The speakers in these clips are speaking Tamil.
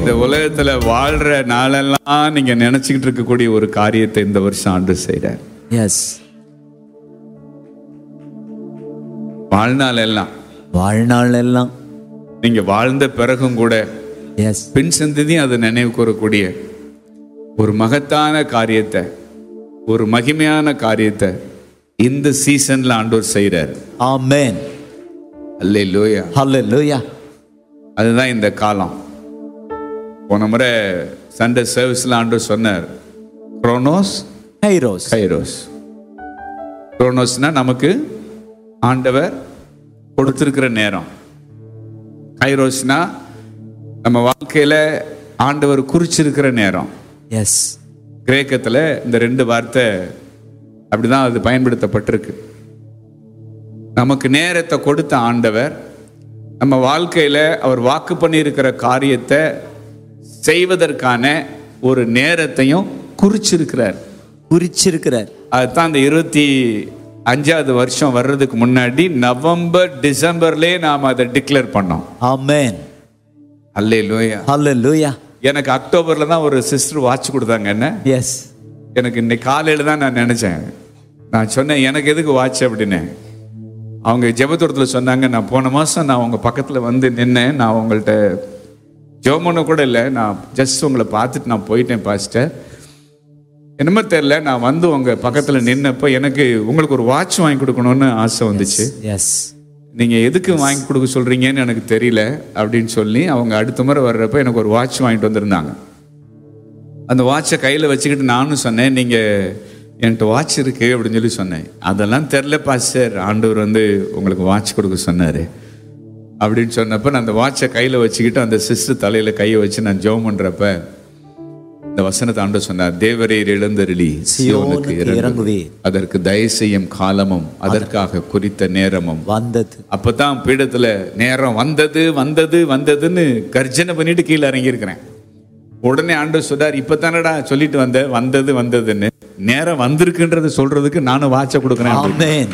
இந்த உலகத்துல வாழ்ற நாளெல்லாம் நீங்க நினைச்சுக்கிட்டு இருக்கக்கூடிய ஒரு காரியத்தை இந்த வருஷம் ஆண்டு செய்றார் எஸ் வாழ்நாள் எல்லாம் வாழ்நாள் எல்லாம் நீங்க வாழ்ந்த பிறகும் கூட எஸ் பின் சந்ததியும் அதை நினைவு கூறக்கூடிய ஒரு மகத்தான காரியத்தை ஒரு மகிமையான காரியத்தை இந்த சீசன்ல ஆண்டவர் செய்றார் ஆமென் அல்லே லோயா ஹalleluya அதுதான் இந்த காலம் போன முறை சண்டே சர்வீஸ்ல ஆண்டவர் சொன்னார் குரோனோஸ் கைரோஸ் கைரோஸ் குரோனோஸ்னா நமக்கு ஆண்டவர் கொடுத்திருக்கிற நேரம் கைரோஸ்னா நம்ம வாழ்க்கையில ஆண்டவர் குறிச்சிருக்கிற நேரம் எஸ் கிரேக்கத்துல இந்த ரெண்டு வார்த்தை அப்படிதான் அது பயன்படுத்தப்பட்டிருக்கு நமக்கு நேரத்தை கொடுத்த ஆண்டவர் நம்ம வாழ்க்கையில அவர் வாக்கு பண்ணியிருக்கிற காரியத்தை செய்வதற்கான ஒரு நேரத்தையும் குறிச்சிருக்கிறார் குறிச்சிருக்கிறார் அதுதான் அந்த இருபத்தி அஞ்சாவது வருஷம் வர்றதுக்கு முன்னாடி நவம்பர் டிசம்பர்லயே நாம் அதை டிக்ளேர் பண்ணோம் ஆமென் அல்லே லோயா ஹalleluya எனக்கு அக்டோபர்ல தான் ஒரு சிஸ்டர் வாட்ச் கொடுத்தாங்க என்ன எஸ் எனக்கு இன்னைக்கு காலையில தான் நான் நினைச்சேன் நான் சொன்னேன் எனக்கு எதுக்கு வாட்ச் அப்படின்னு அவங்க ஜெபத்தூரத்தில் சொன்னாங்க நான் போன மாசம் நான் உங்க பக்கத்துல வந்து நின்னேன் நான் உங்கள்கிட்ட ஜோமனு கூட இல்லை நான் ஜஸ்ட் உங்களை பார்த்துட்டு நான் போயிட்டேன் பாஸ்டர் என்னமோ தெரியல நான் வந்து உங்க பக்கத்துல நின்னப்போ எனக்கு உங்களுக்கு ஒரு வாட்ச் வாங்கி கொடுக்கணும்னு ஆசை வந்துச்சு எஸ் நீங்க எதுக்கு வாங்கி கொடுக்க சொல்றீங்கன்னு எனக்கு தெரியல அப்படின்னு சொல்லி அவங்க அடுத்த முறை வர்றப்ப எனக்கு ஒரு வாட்ச் வாங்கிட்டு வந்திருந்தாங்க அந்த வாட்சை கையில் வச்சுக்கிட்டு நானும் சொன்னேன் நீங்கள் என்கிட்ட வாட்ச் இருக்கு அப்படின்னு சொல்லி சொன்னேன் அதெல்லாம் தெரிலப்பா சார் ஆண்டவர் வந்து உங்களுக்கு வாட்ச் கொடுக்க சொன்னார் அப்படின்னு சொன்னப்ப நான் அந்த வாட்சை கையில் வச்சுக்கிட்டு அந்த சிஸ்டர் தலையில் கையை வச்சு நான் ஜெபம் பண்ணுறப்ப இந்த வசனத்தை ஆண்டவர் சொன்னார் தேவரீர் எழுந்தருளி சியோனுக்கு சியோனுக்கு இறங்குவீர் இறங்குவீர். அதற்கு தயவு செய்யும் காலமும் அதற்காக குறித்த நேரமும் வந்தது அப்பதான் பீடத்துல நேரம் வந்தது வந்தது வந்ததுன்னு கர்ஜனை பண்ணிட்டு கீழே இறங்கியிருக்கிறேன் உடனே ஆண்டு சொன்னார் இப்பதானடா சொல்லிட்டு வந்த வந்தது வந்ததுன்னு நேரம் வந்திருக்குன்றது சொல்றதுக்கு நானும் வாட்ச கொடுக்குறேன் அப்படின்னு. ஆமென்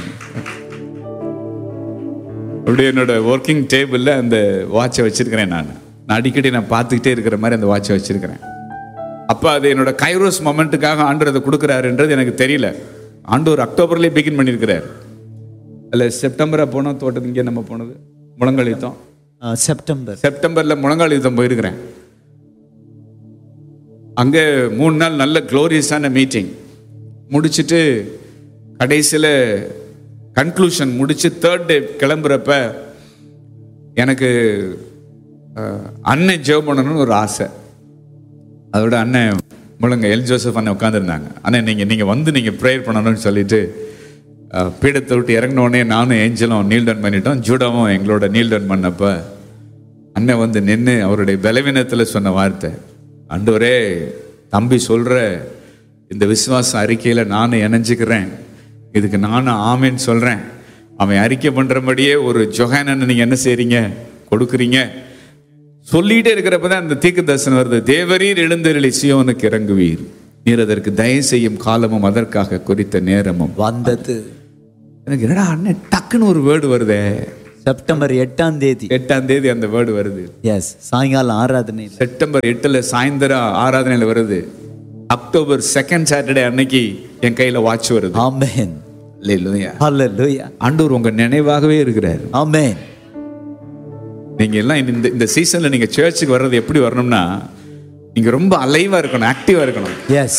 அப்படியே என்னோட ஒர்க்கிங் டேபிள்ல அந்த வாட்சை வச்சிருக்கிறேன் நான் நான் அடிக்கடி நான் பார்த்துக்கிட்டே இருக்கிற மாதிரி அந்த வாட்சை வச்சிருக்கிறேன் அப்ப அது என்னோட கைரோஸ் மொமெண்ட்டுக்காக ஆண்டவர் அதை கொடுக்குறாருன்றது எனக்கு தெரியல ஆண்டவர் அக்டோபர்லேயே பிகின் பண்ணியிருக்கிறார் அல்ல செப்டம்பரா போனோம் தோட்டத்து இங்கே நம்ம போனது முழங்கால் யுத்தம் ஆ, செப்டம்பர் செப்டம்பர்ல முழங்கால் யுத்தம் போயிருக்கிறேன் அங்க மூணு நாள் நல்ல க்ளோரியஸான மீட்டிங் முடிச்சிட்டு கடைசியில் கன்க்ளூஷன் முடிச்சு தேர்ட் டே கிளம்புறப்ப எனக்கு அஹ், அண்ணன் ஜெபம் பண்ணணும்னு ஒரு ஆசை அதோட அண்ணன் முழங்க எல் ஜோசப் அண்ணன் உட்காந்துருந்தாங்க அண்ணன் நீங்கள் நீங்கள் வந்து நீங்கள் ப்ரேயர் பண்ணணும்னு சொல்லிட்டு அஹ், பீடத்தை விட்டு இறங்கின உடனே நானும் ஏஞ்சலும் நீல் டவுன் பண்ணிட்டோம் ஜூடாவும் எங்களோட நீல் டவுன் பண்ணப்ப அண்ணன் வந்து நின்று அவருடைய பலவீனத்தில் சொன்ன வார்த்தை ஆண்டவரே தம்பி சொல்ற இந்த விசுவாச அறிக்கையில் நானும் இணைஞ்சுக்கிறேன் இதுக்கு நானும் ஆமேன்னு சொல்றேன் அவன் அறிக்கை பண்றபடியே ஒரு ஜொஹானன் நீங்க என்ன செய்றீங்க கொடுக்குறீங்க சொல்லிட்டே இருக்கிறப்ப தான் அந்த தீர்க்க தரிசனம் வருது தேவரீர் எழுந்தருளி சியோனுக்கு இறங்குவீர் நீர் அதற்கு தயவு செய்யும் காலமும் அதற்காக குறித்த நேரமும் வந்தது எனக்கு என்னடா அண்ணன் டக்குன்னு ஒரு வேர்டு வருதே செப்டம்பர் எட்டாம் தேதி எட்டாம் தேதி அந்த வேர்டு வருது எஸ் சாயங்காலம் ஆராதனையில் செப்டம்பர் எட்டுல சாயந்தரம் ஆராதனையில் வருது அக்டோபர் செகண்ட் சாட்டர்டே அன்னைக்கு என் கையில வாட்ச் வருது ஆமென் இல்லையா ஹalleluya ஆண்டவர் உங்க நினைவாகவே இருக்கிறார் ஆமென் நீங்க எல்லாம் இந்த இந்த சீசன்ல நீங்க சர்ச்சுக்கு வர்றது எப்படி வரணும்னா நீங்க ரொம்ப அலைவா இருக்கணும் ஆக்டிவா இருக்கணும் எஸ்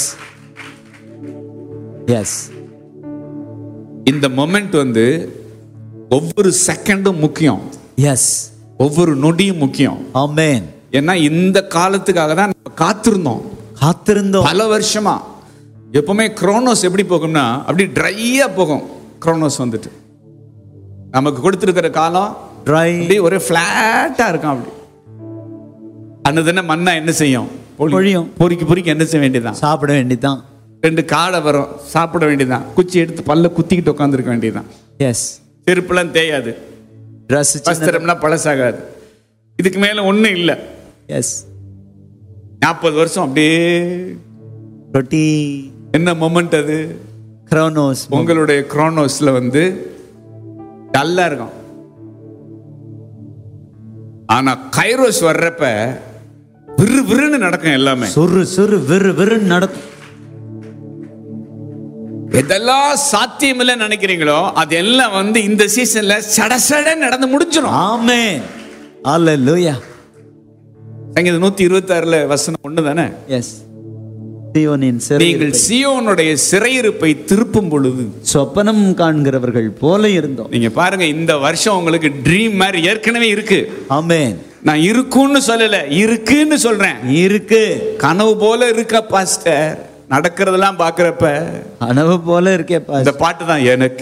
எஸ் இந்த மொமெண்ட் வந்து ஒவ்வொரு செகண்டும் முக்கியம் எஸ் ஒவ்வொரு நொடியும் முக்கியம் ஆமென் ஏன்னா இந்த காலத்துக்காக தான் நம்ம காத்திருந்தோம் காத்திருந்தோம் பல வருஷமா எப்பவுமே குரோனோஸ் எப்படி போகும்னா அப்படி ட்ரையா போகும் குரோனோஸ் வந்துட்டு நமக்கு கொடுத்துருக்கிற காலம் ட்ரை அப்படி ஒரே ஃபிளாட்டா இருக்கும் அப்படி அன்னதுன்னு மண்ணா என்ன செய்யும் பொழி- பொழியும். பொறிக்கு பொறிக்கு என்ன செய்ய வேண்டியதான் சாப்பிட வேண்டியதுதான் ரெண்டு காடை வரும் சாப்பிட வேண்டியதான் குச்சி எடுத்து பல்ல குத்திக்கிட்டு உட்காந்துருக்க வேண்டியதான் எஸ் செருப்புலாம் தேயாது ட்ரெஸ் வஸ்திரம்லாம் பழசாகாது இதுக்கு மேல ஒண்ணும் இல்லை எஸ் நாற்பது வருஷம் அப்படியே ரொட்டி என்ன மொமெண்ட் அது கிரோனோஸ் உங்களுடைய குரோனோஸ்ல வந்து டல்லா இருக்கும் ஆனா கைரோஸ் வர்றப்ப விறு விறுன்னு நடக்கும் எல்லாமே சுரு சுரு விறு விறுன்னு நடக்கும் எதெல்லாம் சாத்தியமில்லை நினைக்கிறீங்களோ அது எல்லாம் வந்து இந்த சீசன்ல சட சட நடந்து முடிஞ்சிடும் ஆமென் அல்லேலூயா சங்கீதம் நூத்தி இருபத்தி ஆறுல வசனம் ஒண்ணு தானே எஸ் சீயோனின் சிறை நீங்கள் சியோனுடைய சிறையிருப்பை திருப்பும் பொழுது சொப்பனம் காண்கிறவர்கள் போல இருந்தோம் நீங்க பாருங்க இந்த வருஷம் உங்களுக்கு ட்ரீம் மாதிரி ஏற்கனவே இருக்கு ஆமென் நான் இருக்குன்னு சொல்லல இருக்குன்னு சொல்றேன் இருக்கு கனவு போல இருக்க பாஸ்டர் நடக்கிறதெல்லாம் பாக்குறப்ப கனவு போல இருக்கே பாஸ் இந்த பாட்டு தான் எனக்கு